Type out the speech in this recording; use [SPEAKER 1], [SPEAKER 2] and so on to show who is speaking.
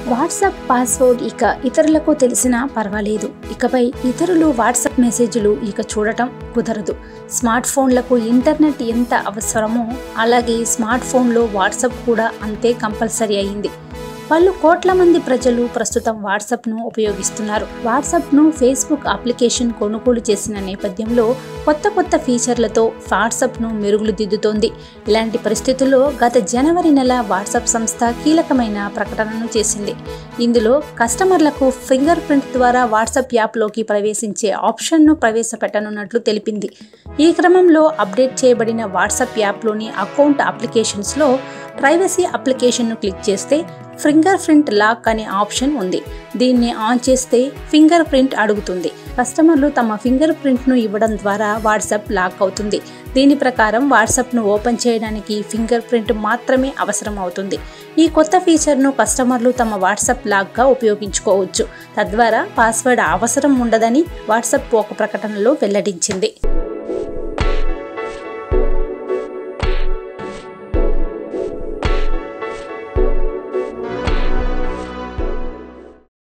[SPEAKER 1] WhatsApp password ఇక ఇతరులకు తెలిసినా పర్వాలేదు ఇకపై ఇతరులు వాట్సాప్ మెసేజ్లు ఇక చూడటం కుదరదు స్మార్ట్ ఫోన్లకు ఇంటర్నెట్ ఎంత అవసరమో అలాగే స్మార్ట్ ఫోన్లో వాట్సాప్ కూడా అంతే కంపల్సరీ అయింది పలు కోట్ల మంది ప్రజలు ప్రస్తుతం వాట్సాప్ను ఉపయోగిస్తున్నారు వాట్సాప్ను ఫేస్బుక్ అప్లికేషన్ కొనుగోలు చేసిన నేపథ్యంలో కొత్త కొత్త ఫీచర్లతో వాట్సాప్ను మెరుగులు దిద్దుతోంది ఇలాంటి పరిస్థితుల్లో గత జనవరి నెల వాట్సాప్ సంస్థ కీలకమైన ప్రకటనను చేసింది ఇందులో కస్టమర్లకు ఫింగర్ ప్రింట్ ద్వారా వాట్సాప్ యాప్లోకి ప్రవేశించే ఆప్షన్ను ప్రవేశపెట్టనున్నట్లు తెలిపింది ఈ క్రమంలో అప్డేట్ చేయబడిన వాట్సాప్ యాప్లోని అకౌంట్ అప్లికేషన్స్లో ప్రైవసీ అప్లికేషన్ను క్లిక్ చేస్తే ఫింగర్ ప్రింట్ లాక్ అనే ఆప్షన్ ఉంది దీన్ని ఆన్ చేస్తే ఫింగర్ ప్రింట్ అడుగుతుంది కస్టమర్లు తమ ఫింగర్ ప్రింట్ను ఇవ్వడం ద్వారా వాట్సాప్ లాక్ అవుతుంది దీని ప్రకారం వాట్సాప్ను ఓపెన్ చేయడానికి ఫింగర్ ప్రింట్ మాత్రమే అవసరం అవుతుంది ఈ కొత్త ఫీచర్ను కస్టమర్లు తమ వాట్సాప్ లాక్గా ఉపయోగించుకోవచ్చు తద్వారా పాస్వర్డ్ అవసరం ఉండదని వాట్సాప్ ఒక ప్రకటనలో వెల్లడించింది